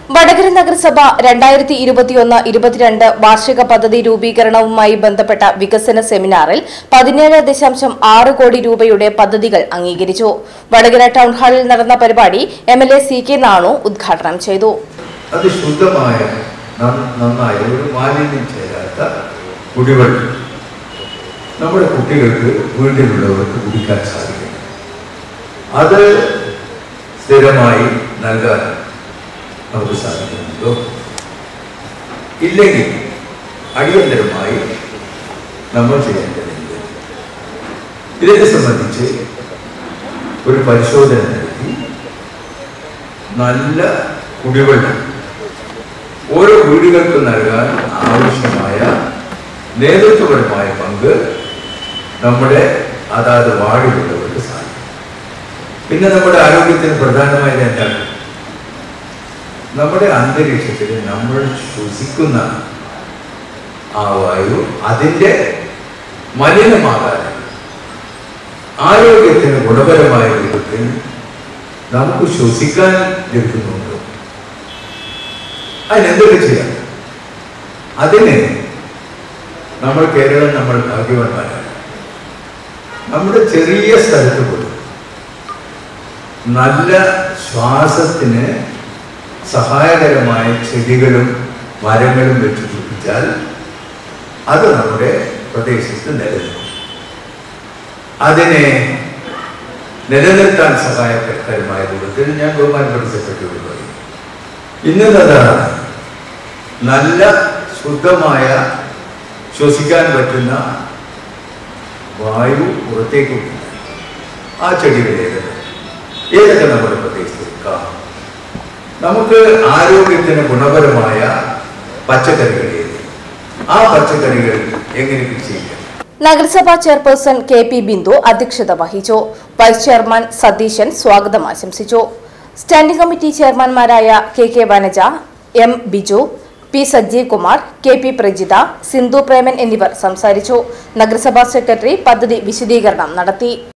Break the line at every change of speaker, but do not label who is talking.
വടകര നഗരസഭ രണ്ടായിരത്തി ഇരുപത്തിയൊന്ന് ഇരുപത്തിരണ്ട് വാർഷിക പദ്ധതി രൂപീകരണവുമായി ബന്ധപ്പെട്ട വികസന സെമിനാറിൽ പതിനേഴ് ദശാംശം ആറ് കോടി രൂപയുടെ പദ്ധതികൾ അംഗീകരിച്ചു വടകര ടൗൺ ഹാളിൽ നടന്ന പരിപാടി M L A C K Nanu ഉദ്ഘാടനം ചെയ്തു
അത് ശുദ്ധമായ ന- നന്നായ ഒരു മാലിന്യം ചേരാത്ത കുടിവെള്ളം നമ്മുടെ കുട്ടികൾക്ക് വീട്ടിലുള്ളവർക്ക് കുടിക്കാൻ സാധിക്കും അത് സ്ഥിരമായി നൽകാൻ നമുക്ക് സാധിക്കുന്നുണ്ടോ ഇല്ലെങ്കിൽ അടിയന്തരമായി നമ്മൾ ചെയ്യേണ്ടതുണ്ട് ഇതിനെ സംബന്ധിച്ച് ഒരു പരിശോധന നടത്തി നല്ല കുടിവെള്ളം ഓരോ വീടുകൾക്ക് നൽകാൻ ആവശ്യമായ നേതൃത്വപരമായ പങ്ക് നമ്മുടെ അതാത് വാർഡിലുള്ളവർക്ക് സാധിക്കും പിന്നെ നമ്മുടെ ആരോഗ്യത്തിന് പ്രധാനമായത് എന്താണ് നമ്മുടെ അന്തരീക്ഷത്തിൽ നമ്മൾ ശ്വസിക്കുന്ന ആ വായു അതിൻ്റെ മലിനമാകാതെ ആരോഗ്യത്തിന് ഗുണപരമായ രൂപത്തിൽ നമുക്ക് ശ്വസിക്കാൻ ലഭിക്കുന്നുണ്ടോ അതിനെന്തൊക്കെ ചെയ്യാം അതിന് നമ്മൾ കേരളം നമ്മൾ ഭാഗ്യവാന്മാരാണ് നമ്മുടെ ചെറിയ സ്ഥലത്ത് പോലും നല്ല ശ്വാസത്തിന് സഹായകരമായ ചെടികളും മരങ്ങളും വെച്ച് പിടിപ്പിച്ചാൽ അത് നമ്മുടെ പ്രദേശത്ത് നിലനിൽക്കും അതിനെ നിലനിർത്താൻ സഹായകരമായ രൂപത്തിൽ ഞാൻ ബഹുമാനപ്പെട്ട സെക്രട്ടറിയോട് പറയും ഇന്നതാണ് നല്ല ശുദ്ധമായ ശ്വസിക്കാൻ പറ്റുന്ന വായു പുറത്തേക്ക് വിടുന്നത് ആ ചെടികൾ ഏതൊക്കെ ഏതൊക്കെ നമ്മുടെ പ്രദേശത്ത് വെക്കാം നമുക്ക് ആരോഗ്യത്തിന് ഗുണപരമായ പച്ചക്കറികൾ ഏത് ആ പച്ചക്കറികൾ എങ്ങനെ കൃഷി ചെയ്യാം
നഗരസഭാ ചെയർപേഴ്സൺ കെ പി ബിന്ദു അധ്യക്ഷത വഹിച്ചു വൈസ് ചെയർമാൻ സതീശൻ സ്വാഗതം ആശംസിച്ചു സ്റ്റാൻഡിംഗ് കമ്മിറ്റി ചെയർമാൻമാരായ K K Vanaja M Biju P Sajjeev Kumar K P Prajitha Sindhu Preman എന്നിവർ സംസാരിച്ചു നഗരസഭാ സെക്രട്ടറി പദ്ധതി വിശദീകരണം നടത്തി